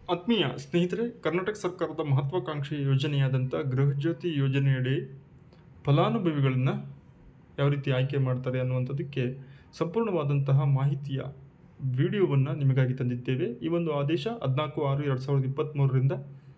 ಆತ್ಮೀಯ ಸ್ನೇಹಿತರೆ ಕರ್ನಾಟಕ ಸರ್ಕಾರದ ಮಹತ್ವಾಕಾಂಕ್ಷಿ ಯೋಜನೆಯಾದಂಥ ಗೃಹಜ್ಯೋತಿ ಯೋಜನೆಯಡಿ ಫಲಾನುಭವಿಗಳನ್ನು ಯಾವ ರೀತಿ ಆಯ್ಕೆ ಮಾಡ್ತಾರೆ ಅನ್ನುವಂಥದ್ದಕ್ಕೆ ಸಂಪೂರ್ಣವಾದಂತಹ ಮಾಹಿತಿಯ ವಿಡಿಯೋವನ್ನು ನಿಮಗಾಗಿ ತಂದಿದ್ದೇವೆ ಈ ಒಂದು ಆದೇಶ ಹದಿನಾಲ್ಕು ಆರು ಎರಡು ಸಾವಿರದ ಇಪ್ಪತ್ತ್ಮೂರರಿಂದ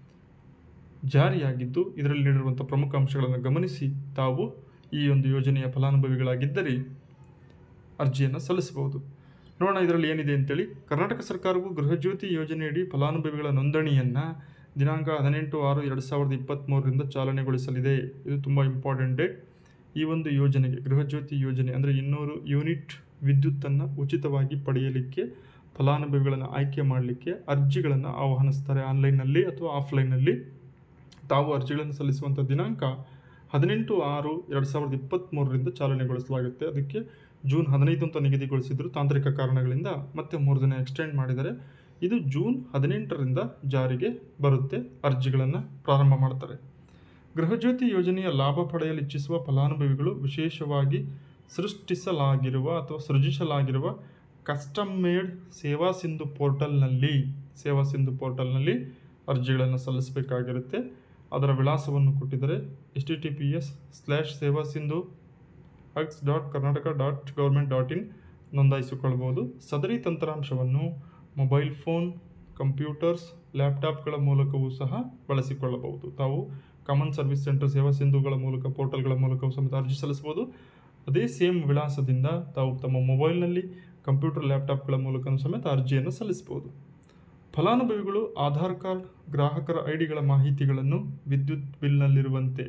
ಜಾರಿಯಾಗಿದ್ದು ಇದರಲ್ಲಿ ನೀಡಿರುವಂಥ ಪ್ರಮುಖ ಅಂಶಗಳನ್ನು ಗಮನಿಸಿ ತಾವು ಈ ಒಂದು ಯೋಜನೆಯ ಫಲಾನುಭವಿಗಳಾಗಿದ್ದರೆ ಅರ್ಜಿಯನ್ನು ಸಲ್ಲಿಸಬಹುದು ನೋಡೋಣ ಇದರಲ್ಲಿ ಏನಿದೆ ಅಂತೇಳಿ ಕರ್ನಾಟಕ ಸರ್ಕಾರವು ಗೃಹಜ್ಯೋತಿ ಯೋಜನೆಯಡಿ ಫಲಾನುಭವಿಗಳ ನೋಂದಣಿಯನ್ನು ದಿನಾಂಕ ಹದಿನೆಂಟು ಆರು ಎರಡು ಸಾವಿರದ ಇಪ್ಪತ್ತ್ಮೂರರಿಂದ ಚಾಲನೆಗೊಳಿಸಲಿದೆ ಇದು ತುಂಬ ಇಂಪಾರ್ಟೆಂಟ್ ಡೇಟ್ ಈ ಒಂದು ಯೋಜನೆಗೆ ಗೃಹಜ್ಯೋತಿ ಯೋಜನೆ ಅಂದರೆ ಇನ್ನೂರು ಯೂನಿಟ್ ವಿದ್ಯುತ್ತನ್ನು ಉಚಿತವಾಗಿ ಪಡೆಯಲಿಕ್ಕೆ ಫಲಾನುಭವಿಗಳನ್ನು ಆಯ್ಕೆ ಮಾಡಲಿಕ್ಕೆ ಅರ್ಜಿಗಳನ್ನು ಆಹ್ವಾನಿಸ್ತಾರೆ ಆನ್ಲೈನ್ನಲ್ಲಿ ಅಥವಾ ಆಫ್ಲೈನ್ನಲ್ಲಿ ತಾವು ಅರ್ಜಿಗಳನ್ನು ಸಲ್ಲಿಸುವಂಥ ದಿನಾಂಕ ಹದಿನೆಂಟು ಆರು ಎರಡು ಸಾವಿರದ ಇಪ್ಪತ್ತ್ಮೂರರಿಂದ ಚಾಲನೆಗೊಳಿಸಲಾಗುತ್ತೆ ಅದಕ್ಕೆ ಜೂನ್ ಹದಿನೈದು ಅಂತ ನಿಗದಿಗೊಳಿಸಿದ್ರು ತಾಂತ್ರಿಕ ಕಾರಣಗಳಿಂದ ಮತ್ತೆ ಮೂರು ದಿನ ಎಕ್ಸ್ಟೆಂಡ್ ಮಾಡಿದರೆ ಇದು ಜೂನ್ ಹದಿನೆಂಟರಿಂದ ಜಾರಿಗೆ ಬರುತ್ತೆ ಅರ್ಜಿಗಳನ್ನು ಪ್ರಾರಂಭ ಮಾಡ್ತಾರೆ ಗೃಹಜ್ಯೋತಿ ಯೋಜನೆಯ ಲಾಭ ಪಡೆಯಲು ಇಚ್ಛಿಸುವ ಫಲಾನುಭವಿಗಳು ವಿಶೇಷವಾಗಿ ಸೃಷ್ಟಿಸಲಾಗಿರುವ ಅಥವಾ ಸೃಜಿಸಲಾಗಿರುವ ಕಸ್ಟಮ್ ಮೇಡ್ ಸೇವಾ ಸಿಂಧು ಪೋರ್ಟಲ್ನಲ್ಲಿ ಸೇವಾ ಸಿಂಧು ಪೋರ್ಟಲ್ನಲ್ಲಿ ಅರ್ಜಿಗಳನ್ನು ಸಲ್ಲಿಸಬೇಕಾಗಿರುತ್ತೆ ಅದರ ವಿಳಾಸವನ್ನು ಕೊಟ್ಟಿದ್ದಾರೆ H T T P S slash Seva Sindhu ಅಕ್ಸ್ dot Karnataka dot government dot in ನೋಂದಾಯಿಸಿಕೊಳ್ಬೋದು ಸದರಿ ತಂತ್ರಾಂಶವನ್ನು ಮೊಬೈಲ್ ಫೋನ್ ಕಂಪ್ಯೂಟರ್ಸ್ ಲ್ಯಾಪ್ಟಾಪ್ಗಳ ಮೂಲಕವೂ ಸಹ ಬಳಸಿಕೊಳ್ಳಬಹುದು ತಾವು ಕಾಮನ್ ಸರ್ವಿಸ್ ಸೆಂಟರ್ ಸೇವಾ ಸಿಂಧುಗಳ ಮೂಲಕ ಪೋರ್ಟಲ್ಗಳ ಮೂಲಕವೂ ಸಮೇತ ಅರ್ಜಿ ಸಲ್ಲಿಸಬಹುದು ಅದೇ ಸೇಮ್ ವಿಳಾಸದಿಂದ ತಾವು ತಮ್ಮ ಮೊಬೈಲ್ನಲ್ಲಿ ಕಂಪ್ಯೂಟರ್ ಲ್ಯಾಪ್ಟಾಪ್ಗಳ ಮೂಲಕ ಸಮೇತ ಅರ್ಜಿಯನ್ನು ಸಲ್ಲಿಸಬಹುದು ಫಲಾನುಭವಿಗಳು ಆಧಾರ್ ಕಾರ್ಡ್ ಗ್ರಾಹಕರ ಐ ಡಿಗಳ ಮಾಹಿತಿಗಳನ್ನು ವಿದ್ಯುತ್ ಬಿಲ್ನಲ್ಲಿರುವಂತೆ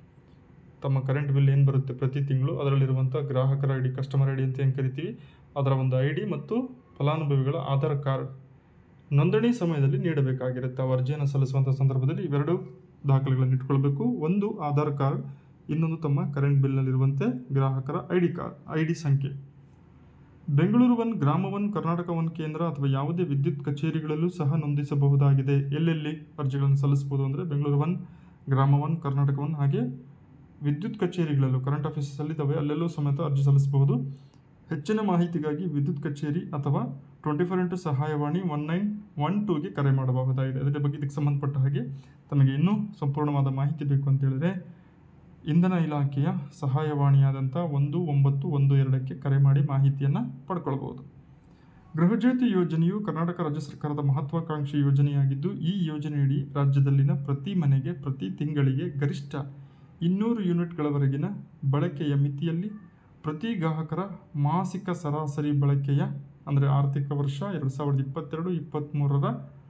ತಮ್ಮ ಕರೆಂಟ್ ಬಿಲ್ ಏನು ಬರುತ್ತೆ ಪ್ರತಿ ತಿಂಗಳು ಅದರಲ್ಲಿರುವಂಥ ಗ್ರಾಹಕರ I D customer I D ಅಂತ ಏನು ಕರಿತೀವಿ ಅದರ ಒಂದು ಐ ಡಿ ಮತ್ತು ಫಲಾನುಭವಿಗಳ ಆಧಾರ್ ಕಾರ್ಡ್ ನೋಂದಣಿ ಸಮಯದಲ್ಲಿ ನೀಡಬೇಕಾಗಿರುತ್ತೆ ಆ ಅರ್ಜಿಯನ್ನು ಸಲ್ಲಿಸುವಂಥ ಸಂದರ್ಭದಲ್ಲಿ ಇವೆರಡು ದಾಖಲೆಗಳನ್ನು ಇಟ್ಕೊಳ್ಬೇಕು ಒಂದು ಆಧಾರ್ ಕಾರ್ಡ್ ಇನ್ನೊಂದು ತಮ್ಮ ಕರೆಂಟ್ ಬಿಲ್ನಲ್ಲಿರುವಂತೆ ಗ್ರಾಹಕರ I D card I D ಸಂಖ್ಯೆ Bengaluru one Grama one Karnataka one ಕೇಂದ್ರ ಅಥವಾ ಯಾವುದೇ ವಿದ್ಯುತ್ ಕಚೇರಿಗಳಲ್ಲೂ ಸಹ ನೋಂದಿಸಬಹುದಾಗಿದೆ ಎಲ್ಲೆಲ್ಲಿ ಅರ್ಜಿಗಳನ್ನು ಸಲ್ಲಿಸಬಹುದು ಅಂದರೆ Bengaluru one Grama one Karnataka one ಹಾಗೆ ವಿದ್ಯುತ್ ಕಚೇರಿಗಳಲ್ಲೂ ಕರೆಂಟ್ ಆಫೀಸಲ್ಲಿ ಇದ್ದಾವೆ ಅಲ್ಲೆಲ್ಲೂ ಸಮೇತ ಅರ್ಜಿ ಸಲ್ಲಿಸಬಹುದು ಹೆಚ್ಚಿನ ಮಾಹಿತಿಗಾಗಿ ವಿದ್ಯುತ್ ಕಚೇರಿ ಅಥವಾ ಟ್ವೆಂಟಿ ಫೋರ್ ಇಂಟು ಸಹಾಯವಾಣಿ ಒನ್ ನೈನ್ ಒನ್ ಟೂಗೆ ಕರೆ ಮಾಡಬಹುದಾಗಿದೆ ಅದರ ಬಗ್ಗೆ ಇದಕ್ಕೆ ಸಂಬಂಧಪಟ್ಟ ಹಾಗೆ ತಮಗೆ ಇನ್ನೂ ಸಂಪೂರ್ಣವಾದ ಮಾಹಿತಿ ಬೇಕು ಅಂತ ಹೇಳಿದ್ರೆ ಇಂಧನ ಇಲಾಖೆಯ ಸಹಾಯವಾಣಿಯಾದಂಥ ಒಂದು ಒಂಬತ್ತು ಒಂದು ಎರಡಕ್ಕೆ ಕರೆ ಮಾಡಿ ಮಾಹಿತಿಯನ್ನು ಪಡ್ಕೊಳ್ಬೋದು ಗೃಹಜ್ಯೋತಿ ಯೋಜನೆಯು ಕರ್ನಾಟಕ ರಾಜ್ಯ ಸರ್ಕಾರದ ಮಹತ್ವಾಕಾಂಕ್ಷಿ ಯೋಜನೆಯಾಗಿದ್ದು ಈ ಯೋಜನೆಯಡಿ ರಾಜ್ಯದಲ್ಲಿನ ಪ್ರತಿ ಮನೆಗೆ ಪ್ರತಿ ತಿಂಗಳಿಗೆ ಗರಿಷ್ಠ ಇನ್ನೂರು ಯೂನಿಟ್ಗಳವರೆಗಿನ ಬಳಕೆಯ ಮಿತಿಯಲ್ಲಿ ಪ್ರತಿ ಗ್ರಾಹಕರ ಮಾಸಿಕ ಸರಾಸರಿ ಬಳಕೆಯ ಅಂದರೆ ಆರ್ಥಿಕ ವರ್ಷ ಎರಡು ಸಾವಿರದ ಇಪ್ಪತ್ತೆರಡು ಇಪ್ಪತ್ತ್ಮೂರರ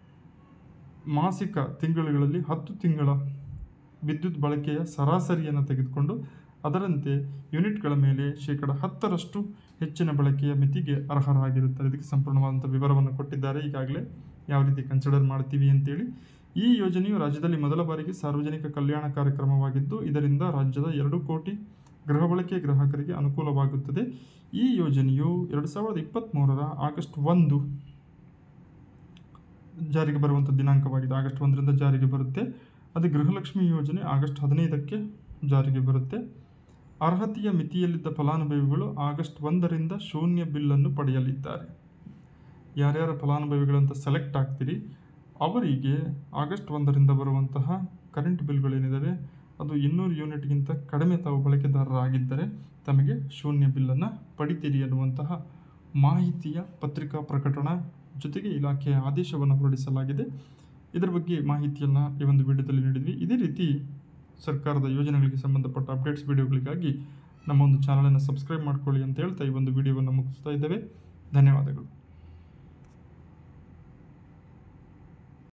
ಮಾಸಿಕ ತಿಂಗಳುಗಳಲ್ಲಿ ಹತ್ತು ತಿಂಗಳ ವಿದ್ಯುತ್ ಬಳಕೆಯ ಸರಾಸರಿಯನ್ನು ತೆಗೆದುಕೊಂಡು ಅದರಂತೆ ಯೂನಿಟ್ಗಳ ಮೇಲೆ ಶೇಕಡ ಹತ್ತರಷ್ಟು ಹೆಚ್ಚಿನ ಬಳಕೆಯ ಮಿತಿಗೆ ಅರ್ಹರಾಗಿರುತ್ತಾರೆ ಇದಕ್ಕೆ ಸಂಪೂರ್ಣವಾದಂಥ ವಿವರವನ್ನು ಕೊಟ್ಟಿದ್ದಾರೆ ಈಗಾಗಲೇ ಯಾವ ರೀತಿ ಕನ್ಸಿಡರ್ ಮಾಡ್ತೀವಿ ಅಂತೇಳಿ ಈ ಯೋಜನೆಯು ರಾಜ್ಯದಲ್ಲಿ ಮೊದಲ ಬಾರಿಗೆ ಸಾರ್ವಜನಿಕ ಕಲ್ಯಾಣ ಕಾರ್ಯಕ್ರಮವಾಗಿದ್ದು ಇದರಿಂದ ರಾಜ್ಯದ ಎರಡು ಕೋಟಿ ಗೃಹ ಬಳಕೆ ಗ್ರಾಹಕರಿಗೆ ಅನುಕೂಲವಾಗುತ್ತದೆ ಈ ಯೋಜನೆಯು ಎರಡು ಸಾವಿರದ ಇಪ್ಪತ್ತ್ಮೂರರ ಆಗಸ್ಟ್ ಒಂದು ಜಾರಿಗೆ ಬರುವಂಥ ದಿನಾಂಕವಾಗಿದೆ ಆಗಸ್ಟ್ ಒಂದರಿಂದ ಜಾರಿಗೆ ಬರುತ್ತೆ ಅದೇ ಗೃಹಲಕ್ಷ್ಮಿ ಯೋಜನೆ ಆಗಸ್ಟ್ ಹದಿನೈದಕ್ಕೆ ಜಾರಿಗೆ ಬರುತ್ತೆ ಅರ್ಹತೆಯ ಮಿತಿಯಲ್ಲಿದ್ದ ಫಲಾನುಭವಿಗಳು ಆಗಸ್ಟ್ ಒಂದರಿಂದ ಶೂನ್ಯ ಬಿಲ್ಲನ್ನು ಪಡೆಯಲಿದ್ದಾರೆ ಯಾರ್ಯಾರ ಫಲಾನುಭವಿಗಳಂತ ಸೆಲೆಕ್ಟ್ ಆಗ್ತೀರಿ ಅವರಿಗೆ ಆಗಸ್ಟ್ ಒಂದರಿಂದ ಬರುವಂತಹ ಕರೆಂಟ್ ಬಿಲ್ಗಳೇನಿದ್ದಾವೆ ಅದು ಇನ್ನೂರು ಯೂನಿಟ್ಗಿಂತ ಕಡಿಮೆ ತಾವು ಬಳಕೆದಾರರಾಗಿದ್ದರೆ ತಮಗೆ ಶೂನ್ಯ ಬಿಲ್ಲನ್ನು ಪಡಿತೀರಿ ಅನ್ನುವಂತಹ ಮಾಹಿತಿಯ ಪತ್ರಿಕಾ ಪ್ರಕಟಣ ಜೊತೆಗೆ ಇಲಾಖೆಯ ಆದೇಶವನ್ನು ಹೊರಡಿಸಲಾಗಿದೆ ಇದರ ಬಗ್ಗೆ ಮಾಹಿತಿಯನ್ನು ಈ ಒಂದು ವಿಡಿಯೋದಲ್ಲಿ ನೀಡಿದ್ವಿ ಇದೇ ರೀತಿ ಸರ್ಕಾರದ ಯೋಜನೆಗಳಿಗೆ ಸಂಬಂಧಪಟ್ಟ ಅಪ್ಡೇಟ್ಸ್ ವಿಡಿಯೋಗಳಿಗಾಗಿ ನಮ್ಮ ಒಂದು ಚಾನಲನ್ನು ಸಬ್ಸ್ಕ್ರೈಬ್ ಮಾಡ್ಕೊಳ್ಳಿ ಅಂತ ಹೇಳ್ತಾ ಈ ಒಂದು ವಿಡಿಯೋವನ್ನು ಮುಗಿಸ್ತಾ ಇದ್ದೇವೆ ಧನ್ಯವಾದಗಳು